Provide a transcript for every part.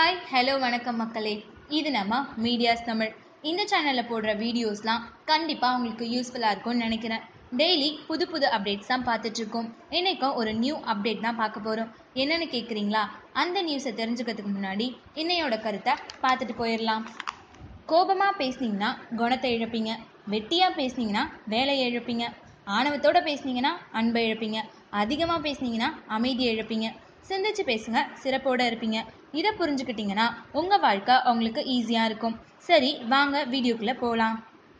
hi hello வணக்கம் மக்களே இது நம்ம மீடியாஸ் தமிழ் இந்த சேனலில் போடுற வீடியோஸ்லாம் கண்டிப்பாக உங்களுக்கு யூஸ்ஃபுல்லாக இருக்கும்னு நினைக்கிறேன் டெய்லி புது புது அப்டேட்ஸ் தான் பார்த்துட்ருக்கோம் இன்றைக்கும் ஒரு நியூ அப்டேட் தான் பார்க்க போகிறோம் என்னென்னு கேட்குறீங்களா அந்த நியூஸை தெரிஞ்சுக்கிறதுக்கு முன்னாடி இன்னையோட கருத்தை பார்த்துட்டு போயிடலாம் கோபமாக பேசுனீங்கன்னா குணத்தை இழப்பீங்க வெட்டியாக பேசுனீங்கன்னா வேலையை இழப்பீங்க ஆணவத்தோட பேசுனீங்கன்னா அன்பை இழப்பீங்க அதிகமாக பேசுனீங்கன்னா அமைதியை இழப்பீங்க சிந்திச்சு பேசுங்க சிறப்போட இருப்பீங்க இதை புரிஞ்சுக்கிட்டீங்கன்னா உங்கள் வாழ்க்கை உங்களுக்கு ஈஸியாக இருக்கும் சரி வாங்க வீடியோக்குள்ளே போகலாம்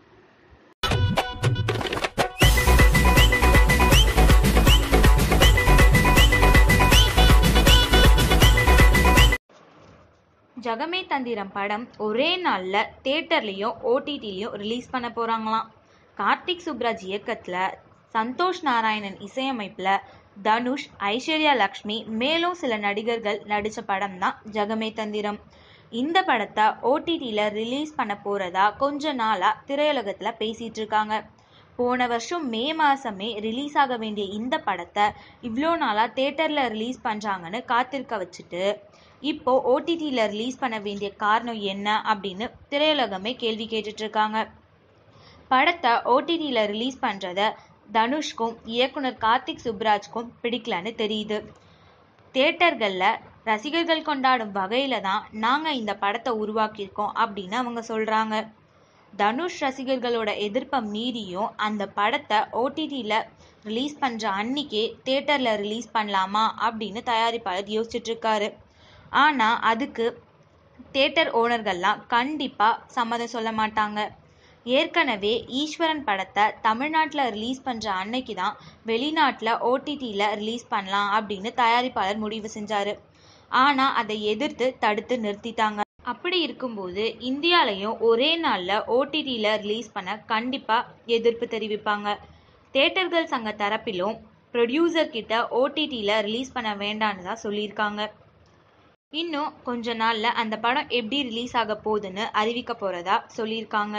ஜகமே தந்திரம் படம் ஒரே நாளில் தேட்டர்லேயும் ஓடிடிலையும் ரிலீஸ் பண்ண போகிறாங்களாம் கார்த்திக் சுப்ராஜ் இயக்கத்தில் சந்தோஷ் நாராயணன் இசையமைப்பில் தனுஷ் ஐஸ்வர்யா லக்ஷ்மி மேலும் சில நடிகர்கள் நடித்த படம் தான் ஜகமே தந்திரம் இந்த படத்தை ஓடிடியில் ரிலீஸ் பண்ண போகிறதா கொஞ்ச நாளாக திரையுலகத்தில் பேசிகிட்டு இருக்காங்க போன வருஷம் மே மாதமே ரிலீஸ் ஆக வேண்டிய இந்த படத்தை இவ்வளோ நாளாக தேட்டரில் ரிலீஸ் பண்ணுறாங்கன்னு காத்திருக்க வச்சுட்டு இப்போ ஓடிடியில் ரிலீஸ் பண்ண வேண்டிய காரணம் என்ன அப்படின்னு திரையுலகமே கேள்வி கேட்டுட்டு இருக்காங்க படத்தை ஓடிடியில் ரிலீஸ் பண்ணுறத தனுஷ்க்கும் இயக்குனர் கார்த்திக் சுப்ராஜ்க்கும் பிடிக்கலன்னு தெரியுது தேட்டர்களில் ரசிகர்கள் கொண்டாடும் வகையில் தான் நாங்கள் இந்த படத்தை உருவாக்கியிருக்கோம் அப்படின்னு அவங்க சொல்கிறாங்க தனுஷ் ரசிகர்களோட எதிர்ப்பை மீறியும் அந்த படத்தை ஓடிடியில் ரிலீஸ் பண்ணுற அன்னிக்கே தேட்டரில் ரிலீஸ் பண்ணலாமா அப்படின்னு தயாரிப்பாளர் யோசிச்சுட்டு இருக்காரு ஆனால் அதுக்கு தேட்டர் ஓனர்கள்லாம் கண்டிப்பாக சம்மதம் சொல்ல மாட்டாங்க ஏற்கனவே ஈஸ்வரன் படத்தை தமிழ்நாட்டில் ரிலீஸ் பண்ணுற அன்னைக்கு தான் வெளிநாட்டில் ஓடிடியில் ரிலீஸ் பண்ணலாம் அப்படின்னு தயாரிப்பாளர் முடிவு செஞ்சார் ஆனால் அதை எதிர்த்து தடுத்து நிறுத்திட்டாங்க அப்படி இருக்கும்போது இந்தியாலையும் ஒரே நாளில் ஓடிடியில் ரிலீஸ் பண்ண கண்டிப்பாக எதிர்ப்பு தெரிவிப்பாங்க தேட்டர்கள் சங்க தரப்பிலும் ப்ரொடியூசர் கிட்ட ஓடிடியில் ரிலீஸ் பண்ண வேண்டான்னு தான் சொல்லியிருக்காங்க இன்னும் கொஞ்ச நாளில் அந்த படம் எப்படி ரிலீஸ் ஆக போகுதுன்னு அறிவிக்க போகிறதா சொல்லியிருக்காங்க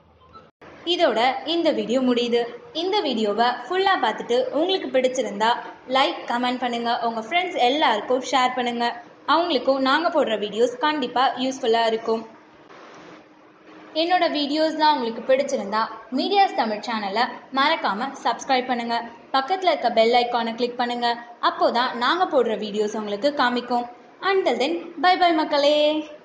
இதோட இந்த வீடியோ முடியுது இந்த வீடியோவை ஃபுல்லாக பார்த்துட்டு உங்களுக்கு பிடிச்சிருந்தா லைக் கமெண்ட் பண்ணுங்கள் உங்கள் ஃப்ரெண்ட்ஸ் எல்லாருக்கும் ஷேர் பண்ணுங்கள் அவங்களுக்கும் நாங்கள் போடுற வீடியோஸ் கண்டிப்பாக யூஸ்ஃபுல்லாக இருக்கும் என்னோட வீடியோஸ்லாம் உங்களுக்கு பிடிச்சிருந்தா மீடியாஸ் தமிழ் சேனலை மறக்காமல் சப்ஸ்கிரைப் பண்ணுங்கள் பக்கத்தில் இருக்க பெல் ஐக்கானை கிளிக் பண்ணுங்கள் அப்போ தான் நாங்கள் போடுற வீடியோஸ் உங்களுக்கு காமிக்கும் அண்டல் தென் பை பை மக்களே